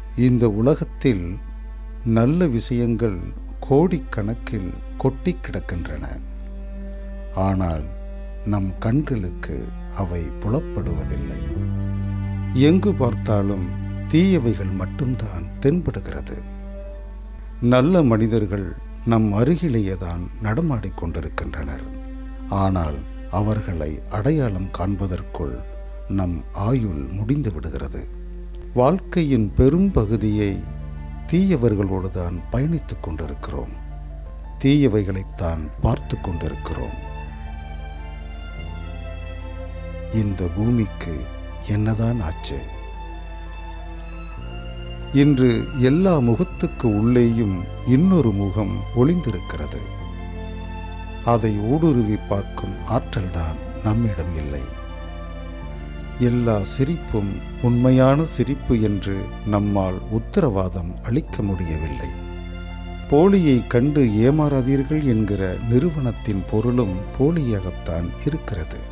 இந்த உலகத்தில் நல்ல விஷயங்கள் கோடிக்கணக்கில் கொட்டி கிடக்கின்றன ஆனால் நம் கண்களுக்கு அவை புலப்படுவதில்லை எங்கு பார்த்தாலும் தீயவைகள் மட்டும்தான் தென்படுகிறது நல்ல மனிதர்கள் நம் அருகிலேயேதான் நடமாடிக் கொண்டிருக்கின்றனர் ஆனால் அவர்களை அடையாளம் காண்பதற்குள் நம் ஆயுள் முடிந்து விடுகிறது வாழ்க்கையின் பெரும் பகுதியை தீயவர்களோடு தான் பயணித்துக் கொண்டிருக்கிறோம் தீயவைகளைத்தான் பார்த்து கொண்டிருக்கிறோம் இந்த பூமிக்கு என்னதான் ஆச்சு இன்று எல்லா முகத்துக்கு உள்ளேயும் இன்னொரு முகம் ஒளிந்திருக்கிறது அதை ஊடுருவி பார்க்கும் ஆற்றல்தான் நம்மிடம் இல்லை எல்லா சிரிப்பும் உண்மையான சிரிப்பு என்று நம்மால் உத்தரவாதம் அளிக்க முடியவில்லை போலியை கண்டு ஏமாறாதீர்கள் என்கிற நிறுவனத்தின் பொருளும் போலியாகத்தான் இருக்கிறது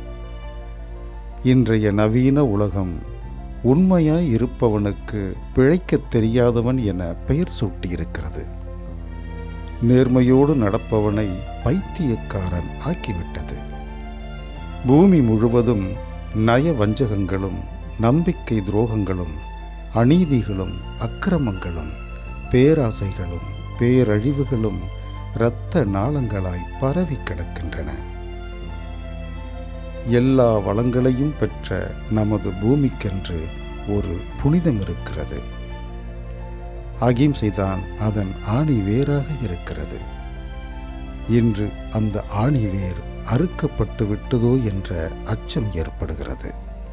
இன்றைய நவீன உலகம் உண்மையாய் இருப்பவனுக்கு பிழைக்கத் தெரியாதவன் என பெயர் சூட்டியிருக்கிறது நேர்மையோடு நடப்பவனை பைத்தியக்காரன் ஆக்கிவிட்டது பூமி முழுவதும் நய வஞ்சகங்களும் நம்பிக்கை துரோகங்களும் அநீதிகளும் அக்கிரமங்களும் பேராசைகளும் பேரழிவுகளும் இரத்த நாளங்களாய் பரவி கிடக்கின்றன எல்லா வளங்களையும் பெற்ற நமது பூமிக்கென்று ஒரு புனிதம் இருக்கிறது அகிம்சைதான் அதன் ஆணி வேராக இருக்கிறது இன்று அந்த ஆணி வேர் அறுக்கப்பட்டு விட்டதோ என்ற அச்சம் ஏற்படுகிறது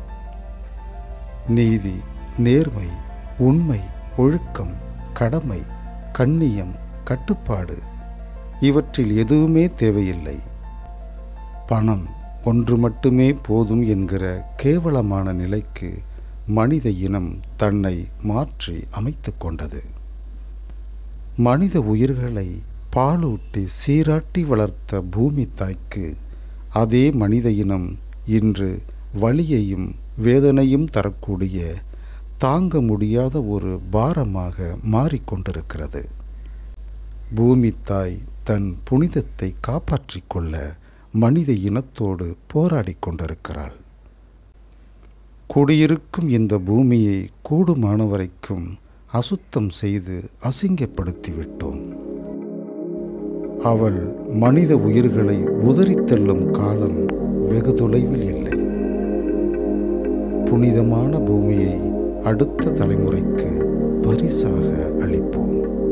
நீதி நேர்மை உண்மை ஒழுக்கம் கடமை கண்ணியம் கட்டுப்பாடு இவற்றில் எதுவுமே தேவையில்லை பணம் ஒன்று மட்டுமே போதும் என்கிற கேவலமான நிலைக்கு மனித இனம் தன்னை மாற்றி அமைத்து கொண்டது மனித உயிர்களை பாலூட்டி சீராட்டி வளர்த்த பூமி தாய்க்கு அதே மனித இனம் இன்று வலியையும் வேதனையும் தரக்கூடிய தாங்க முடியாத ஒரு பாரமாக மாறிக்கொண்டிருக்கிறது பூமி தாய் தன் புனிதத்தை காப்பாற்றிக் கொள்ள மனித இனத்தோடு போராடிக் கொண்டிருக்கிறாள் குடியிருக்கும் இந்த பூமியை கூடுமானவரைக்கும் அசுத்தம் செய்து அசிங்கப்படுத்தி விட்டோம் அவள் மனித உயிர்களை உதறித்தள்ளும் காலம் வெகு தொலைவில் இல்லை புனிதமான பூமியை அடுத்த தலைமுறைக்கு பரிசாக அளிப்போம்